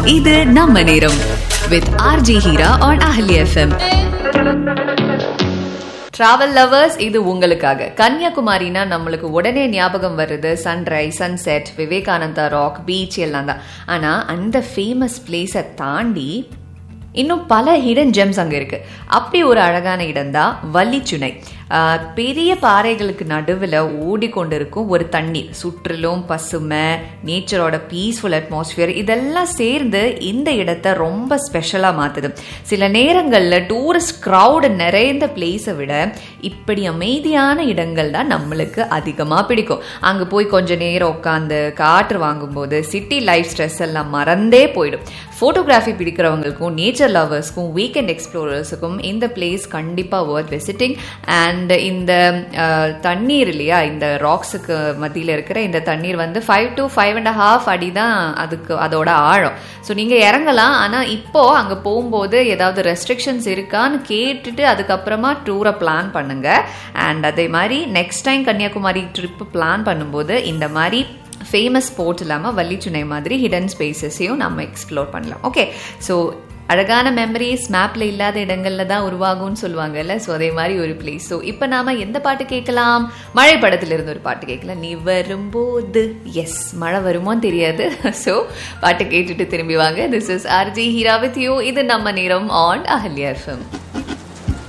இது நம்ம நேரம் with RJ Heera on Ahalya FM travel lovers இது உங்களுக்காக கன்னியாகுமரினா நம்மளுக்கு உடனே ஞாபகம் வருது sunrise sunset Vivekananda rock beach எல்லாம் தான் ஆனா அந்த ஃபேமஸ் பிளேஸை தாண்டி இன்னும் பல ஹிடன் ஜெம்ஸ் அங்க இருக்கு அப்படி ஒரு அழகான இடம் தான் வள்ளிச்சுனை ஆஹ் பெரிய பாறைகளுக்கு நடுவில் ஓடிக்கொண்டிருக்கும் ஒரு தண்ணீர் சுற்றிலும் பசுமை நேச்சரோட பீஸ்ஃபுல் அட்மாஸ்பியர் இதெல்லாம் சேர்ந்து இந்த இடத்த ரொம்ப ஸ்பெஷலாக மாத்துது சில நேரங்களில் டூரிஸ்ட் க்ரௌடு நிறைந்த பிளேஸை விட இப்படி அமைதியான இடங்கள் தான் நம்மளுக்கு அதிகமாக பிடிக்கும் அங்கே போய் கொஞ்ச நேரம் உட்காந்து காற்று வாங்கும்போது சிட்டி லைஃப் ஸ்ட்ரெஸ் எல்லாம் மறந்தே போயிடும் ஃபோட்டோகிராஃபி பிடிக்கிறவங்களுக்கும் நேச்சர் லவர்ஸ்க்கும் வீக்கெண்ட் எக்ஸ்ப்ளோரர்ஸுக்கும் இந்த பிளேஸ் கண்டிப்பாக ஒர்த் விசிட்டிங் அண்ட் இந்த அஹ், தண்ணீர் இல்லையா இந்த ராக்ஸுக்கு மத்தியில் இருக்கிற இந்த தண்ணீர் வந்து five to five and half அடி தான் அதுக்கு அதோட ஆழம் ஸோ நீங்கள் இறங்கலாம் ஆனால் இப்போ அங்கே போகும்போது ஏதாவது ரெஸ்ட்ரிக்ஷன்ஸ் இருக்கான்னு கேட்டுட்டு அதுக்கப்புறமா டூரை பிளான் பண்ணுங்க அண்ட் அதே மாதிரி next time Kanyakumari trip plan பண்ணும்போது இந்த மாதிரி ஃபேமஸ் ஸ்போர்ட்ஸ் இல்லாமல் வள்ளிச்சுனை மாதிரி ஹிடன் ஸ்பேசஸையும் நம்ம எக்ஸ்ப்ளோர் பண்ணலாம் ஓகே ஸோ அழகான மெமரிஸ் மேப்ல இல்லாத இடங்கள்ல தான் உருவாகும்னு சொல்லுவாங்கல்ல ஸோ அதே மாதிரி ஒரு பிளேஸ் ஸோ இப்போ நாம எந்த பாட்டு கேட்கலாம் மழை படத்துல இருந்து ஒரு பாட்டு கேட்கலாம் நீ வரும்போது எஸ் மழை வருமோன்னு தெரியாது ஸோ பாட்டு கேட்டுட்டு திரும்பி வாங்க this is RJ Heera with you இது நம்ம நேரம் ஆன் அஹல்யா எஃப்எம்